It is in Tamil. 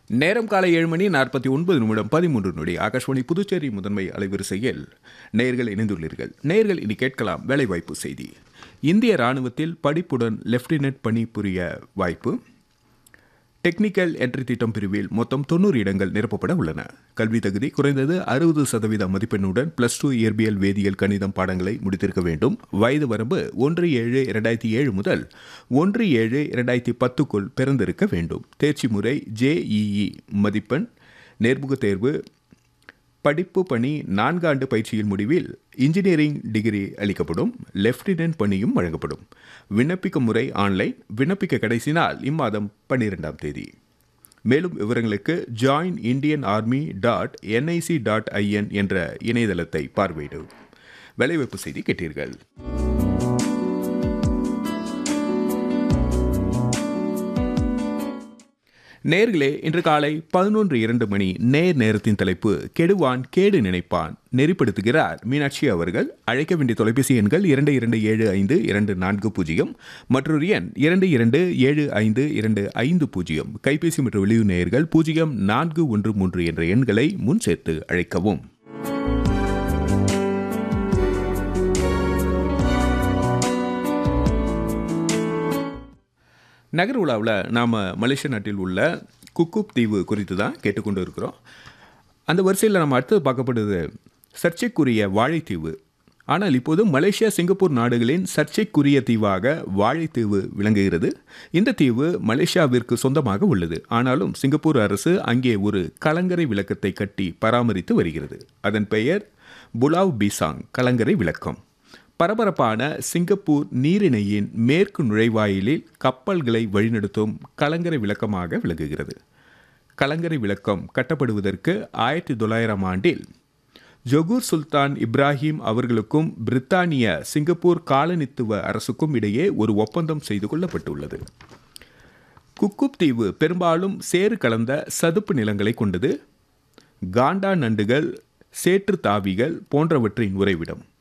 நேரம் காலை ஏழு மணி நாற்பத்தி ஒன்பது நிமிடம் பதிமூன்று நொடி ஆகாஷ்வாணி புதுச்சேரி முதன்மை அலைவரிசையில் நேர்கள் இணைந்துள்ளீர்கள் நேர்கள் இனி கேட்கலாம் வேலைவாய்ப்பு செய்தி இந்திய ராணுவத்தில் படிப்புடன் லெப்டினன்ட் பணி புரிய வாய்ப்பு டெக்னிக்கல் என்ட்ரி திட்டம் பிரிவில் மொத்தம் தொண்ணூறு இடங்கள் நிரப்பப்பட உள்ளன கல்வி தகுதி குறைந்தது அறுபது சதவீத மதிப்பெண்ணுடன் பிளஸ் டூ இயற்பியல் வேதியியல் கணிதம் பாடங்களை முடித்திருக்க வேண்டும் வயது வரம்பு ஒன்று ஏழு இரண்டாயிரத்தி ஏழு முதல் ஒன்று ஏழு இரண்டாயிரத்தி பத்துக்குள் பிறந்திருக்க வேண்டும் தேர்ச்சி முறை ஜேஇஇ மதிப்பெண் நேர்முகத் தேர்வு படிப்பு பணி நான்காண்டு பயிற்சியின் முடிவில் இன்ஜினியரிங் டிகிரி அளிக்கப்படும் லெப்டினன்ட் பணியும் வழங்கப்படும் விண்ணப்பிக்கும் முறை ஆன்லைன் விண்ணப்பிக்க கடைசி நாள் இம்மாதம் பன்னிரெண்டாம் தேதி மேலும் விவரங்களுக்கு join Indian army dot N I C dot I N என்ற இணையதளத்தை பார்வையிடும் வேலைவாய்ப்பு செய்தி கேட்டீர்கள் நேர்களே இன்று காலை பதினொன்று இரண்டு மணி நேர் நேரத்தின் தலைப்பு கெடுவான் கேடு நினைப்பான் நெறிப்படுத்துகிறார் மீனாட்சி அவர்கள் அழைக்க வேண்டிய தொலைபேசி எண்கள் இரண்டு இரண்டு ஏழு ஐந்து இரண்டு நான்கு பூஜ்ஜியம் மற்றொரு எண் இரண்டு இரண்டு ஏழு ஐந்து இரண்டு ஐந்து பூஜ்ஜியம் கைபேசி மற்றும் வெளியூ நேயர்கள் பூஜ்ஜியம் நான்கு ஒன்று மூன்று என்ற எண்களை முன் சேர்த்து அழைக்கவும் நகர் உலாவில் நாம் மலேசிய நாட்டில் உள்ள குக்குப் தீவு குறித்து தான் கேட்டுக்கொண்டு இருக்கிறோம் அந்த வரிசையில் நம்ம அடுத்தது பார்க்கப்படுது சர்ச்சைக்குரிய வாழைத்தீவு ஆனால் இப்போது மலேசியா சிங்கப்பூர் நாடுகளின் சர்ச்சைக்குரிய தீவாக வாழைத்தீவு விளங்குகிறது இந்த தீவு மலேசியாவிற்கு சொந்தமாக உள்ளது ஆனாலும் சிங்கப்பூர் அரசு அங்கே ஒரு கலங்கரை விளக்கத்தை கட்டி பராமரித்து வருகிறது அதன் பெயர் புலாவ் பிசாங் கலங்கரை விளக்கம் பரபரப்பான சிங்கப்பூர் நீரிணையின் மேற்கு நுழைவாயிலில் கப்பல்களை வழிநடத்தும் கலங்கரை விளக்கமாக விளங்குகிறது கலங்கரை விளக்கம் கட்டப்படுவதற்கு ஆயிரத்தி தொள்ளாயிரம் ஆண்டில் ஜொகூர் சுல்தான் இப்ராஹிம் அவர்களுக்கும் பிரித்தானிய சிங்கப்பூர் காலனித்துவ அரசுக்கும் இடையே ஒரு ஒப்பந்தம் செய்து கொள்ளப்பட்டுள்ளது குக்குப் தீவு பெரும்பாலும் சேறு கலந்த சதுப்பு நிலங்களை கொண்டது காண்டா நண்டுகள் சேற்று தாவிகள் போன்றவற்றின் உறைவிடம்